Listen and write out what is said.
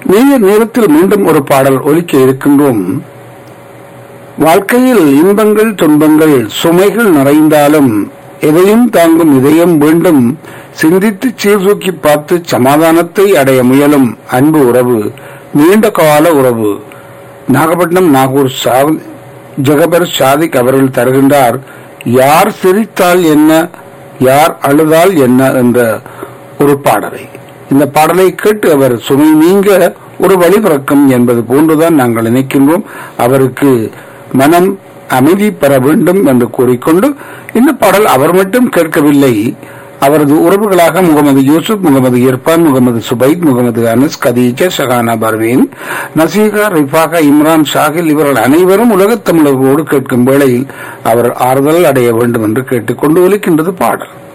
நீண்ட நேரத்தில் மீண்டும் ஒரு பாடல் ஒலிக்க இருக்கின்றோம் வாழ்க்கையில் இன்பங்கள் துன்பங்கள் சுமைகள் நிறைந்தாலும் எதையும் தாங்கும் இதயம் வேண்டும் சிந்தித்து சீர்தூக்கி பார்த்து சமாதானத்தை அடைய முயலும் அன்பு உறவு நீண்ட கால உறவு நாகப்பட்டினம் நாகூர் சா- ஜெகபர் சாதிக் அவர்கள் தருகின்றார் யார் சிரித்தால் என்ன யார் அழுதால் என்ன என்ற ஒரு பாடலை இந்த பாடலை கேட்டு அவர் சுமை நீங்க ஒரு வழி பிறக்கும் என்பது போன்றுதான் நாங்கள் நினைக்கின்றோம் அவருக்கு மனம் அமைதி பெற வேண்டும் என்று கூறிக்கொண்டு இந்த பாடல் அவர் மட்டும் கேட்கவில்லை அவரது உறவுகளாக முகமது யூசுப் முகமது இர்பான் முகமது சுபைத் முகமது அனஸ் கதீஜா ஷஹானா பர்வீன் நசீகா ரிஃபாகா இம்ரான் ஷாகில் இவர்கள் அனைவரும் உலகத் தமிழர்களோடு கேட்கும் வேளையில் அவர் ஆறுதல் அடைய வேண்டும் என்று கேட்டுக்கொண்டு ஒலிக்கின்றது பாடல்